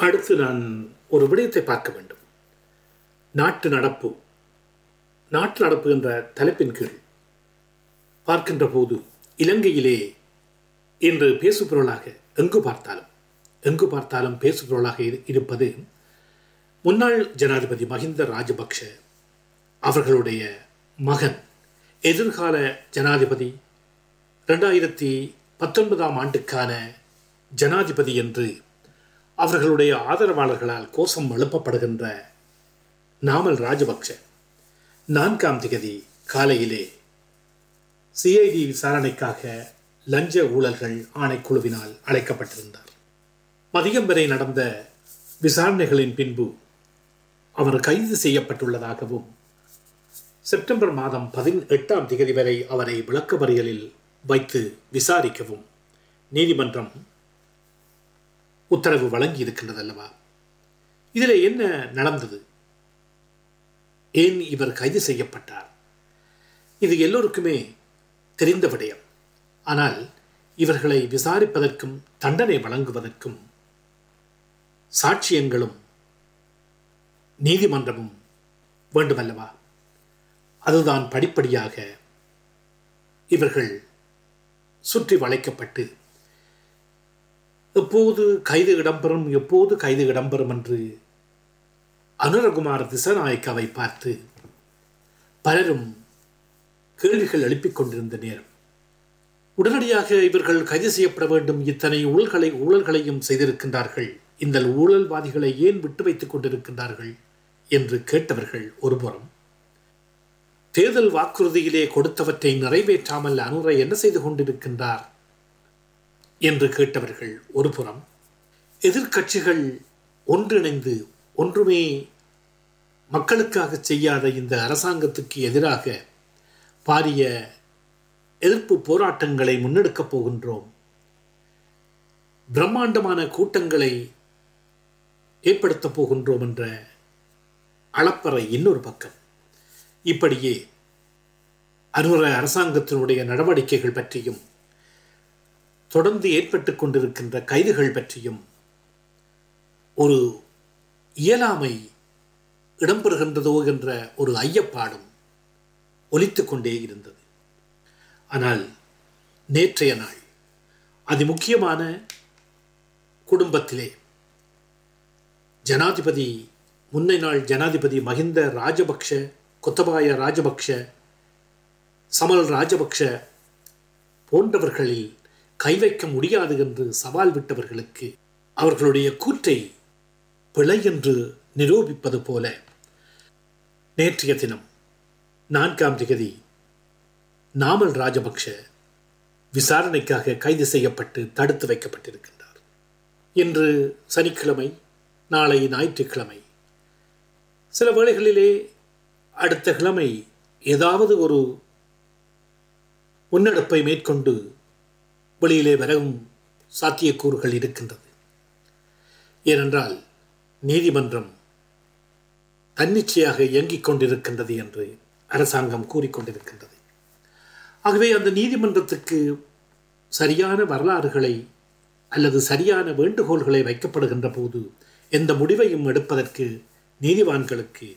அடுத்து நான் ஒரு விடயத்தை பார்க்க வேண்டும் நாட்டு நடப்பு நாட்டு நடப்பு என்ற தலைப்பின் கீழ் பார்க்கின்ற போது இலங்கையிலே இன்று பேசுபொருளாக எங்கு பார்த்தாலும் எங்கு பார்த்தாலும் பேசுபொருளாக இரு- இருப்பது முன்னாள் ஜனாதிபதி மஹிந்த ராஜபக்ஷ அவர்களுடைய மகன் எதிர்கால ஜனாதிபதி ரெண்டாயிரத்தி பத்தொன்பதாம் ஆண்டுக்கான ஜனாதிபதி என்று அவர்களுடைய ஆதரவாளர்களால் கோஷம் எழுப்பப்படுகின்ற நாமல் ராஜபக்ஷ நான்காம் திகதி காலையிலே சிஐடி விசாரணைக்காக லஞ்ச ஊழல்கள் ஆணைக்குழுவினால் அழைக்கப்பட்டிருந்தார் மதியம் வரை நடந்த விசாரணைகளின் பின்பு அவர் கைது செய்யப்பட்டுள்ளதாகவும் செப்டம்பர் மாதம் பதினெட்டாம் திகதி வரை அவரை விளக்கமறியலில் வைத்து விசாரிக்கவும் நீதிமன்றம் உத்தரவு வழங்கி இருக்கின்றது அல்லவா இதில் என்ன நடந்தது ஏன் இவர் கைது செய்யப்பட்டார் இது எல்லோருக்குமே தெரிந்த விடயம் ஆனால் இவர்களை விசாரிப்பதற்கும் தண்டனை வழங்குவதற்கும் சாட்சியங்களும் நீதிமன்றமும் வேண்டுமல்லவா அதுதான் படிப்படியாக இவர்கள் சுற்றி வளைக்கப்பட்டு எப்போது கைது இடம்பெறும் எப்போது கைது இடம்பெறும் என்று அனுரகுமார் திசநாயக்காவை பார்த்து பலரும் கேள்விகள் எழுப்பிக் கொண்டிருந்த நேரம் உடனடியாக இவர்கள் கைது செய்யப்பட வேண்டும் இத்தனை ஊழல்களை ஊழல்களையும் செய்திருக்கின்றார்கள் இந்த ஊழல்வாதிகளை ஏன் விட்டு வைத்துக் கொண்டிருக்கின்றார்கள் என்று கேட்டவர்கள் ஒருபுறம் தேர்தல் வாக்குறுதியிலே கொடுத்தவற்றை நிறைவேற்றாமல் அனுரை என்ன செய்து கொண்டிருக்கின்றார் என்று கேட்டவர்கள் ஒருபுறம் எதிர்க்கட்சிகள் ஒன்றிணைந்து ஒன்றுமே மக்களுக்காக செய்யாத இந்த அரசாங்கத்துக்கு எதிராக பாரிய எதிர்ப்பு போராட்டங்களை முன்னெடுக்கப் போகின்றோம் பிரம்மாண்டமான கூட்டங்களை ஏற்படுத்தப் போகின்றோம் என்ற அளப்பறை இன்னொரு பக்கம் இப்படியே அனுர அரசாங்கத்தினுடைய நடவடிக்கைகள் பற்றியும் தொடர்ந்து ஏற்பட்டுக் கொண்டிருக்கின்ற கைதுகள் பற்றியும் ஒரு இயலாமை இடம்பெறுகின்றதோ என்ற ஒரு ஐயப்பாடும் ஒலித்துக் கொண்டே இருந்தது ஆனால் நேற்றைய நாள் அதி முக்கியமான குடும்பத்திலே ஜனாதிபதி முன்னை நாள் ஜனாதிபதி மஹிந்த ராஜபக்ஷ கொத்தபாய ராஜபக்ஷ சமல் ராஜபக்ஷ போன்றவர்களில் கை வைக்க முடியாது என்று சவால் விட்டவர்களுக்கு அவர்களுடைய கூற்றை பிழை என்று நிரூபிப்பது போல நேற்றைய தினம் நான்காம் திகதி நாமல் ராஜபக்ஷ விசாரணைக்காக கைது செய்யப்பட்டு தடுத்து வைக்கப்பட்டிருக்கின்றார் இன்று சனிக்கிழமை நாளை ஞாயிற்றுக்கிழமை சில வேளைகளிலே அடுத்த கிழமை ஏதாவது ஒரு முன்னெடுப்பை மேற்கொண்டு வெளியிலே வரவும் சாத்தியக்கூறுகள் இருக்கின்றது ஏனென்றால் நீதிமன்றம் தன்னிச்சையாக இயங்கிக் கொண்டிருக்கின்றது என்று அரசாங்கம் கூறிக்கொண்டிருக்கின்றது ஆகவே அந்த நீதிமன்றத்துக்கு சரியான வரலாறுகளை அல்லது சரியான வேண்டுகோள்களை வைக்கப்படுகின்ற போது எந்த முடிவையும் எடுப்பதற்கு நீதிவான்களுக்கு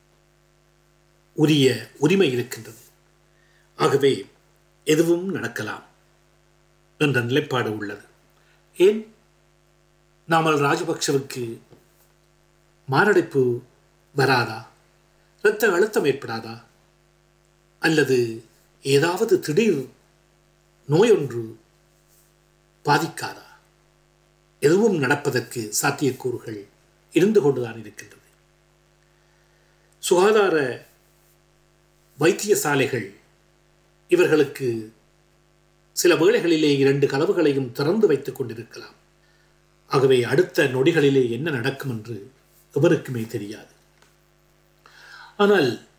உரிய உரிமை இருக்கின்றது ஆகவே எதுவும் நடக்கலாம் என்ற நிலைப்பாடு உள்ளது ஏன் நாமல் ராஜபக்சவுக்கு மாரடைப்பு வராதா இரத்த அழுத்தம் ஏற்படாதா அல்லது ஏதாவது திடீர் நோயொன்று பாதிக்காதா எதுவும் நடப்பதற்கு சாத்தியக்கூறுகள் இருந்து கொண்டுதான் இருக்கின்றது சுகாதார வைத்தியசாலைகள் இவர்களுக்கு சில வேளைகளிலே இரண்டு கதவுகளையும் திறந்து வைத்துக் கொண்டிருக்கலாம் ஆகவே அடுத்த நொடிகளிலே என்ன நடக்கும் என்று எவருக்குமே தெரியாது ஆனால்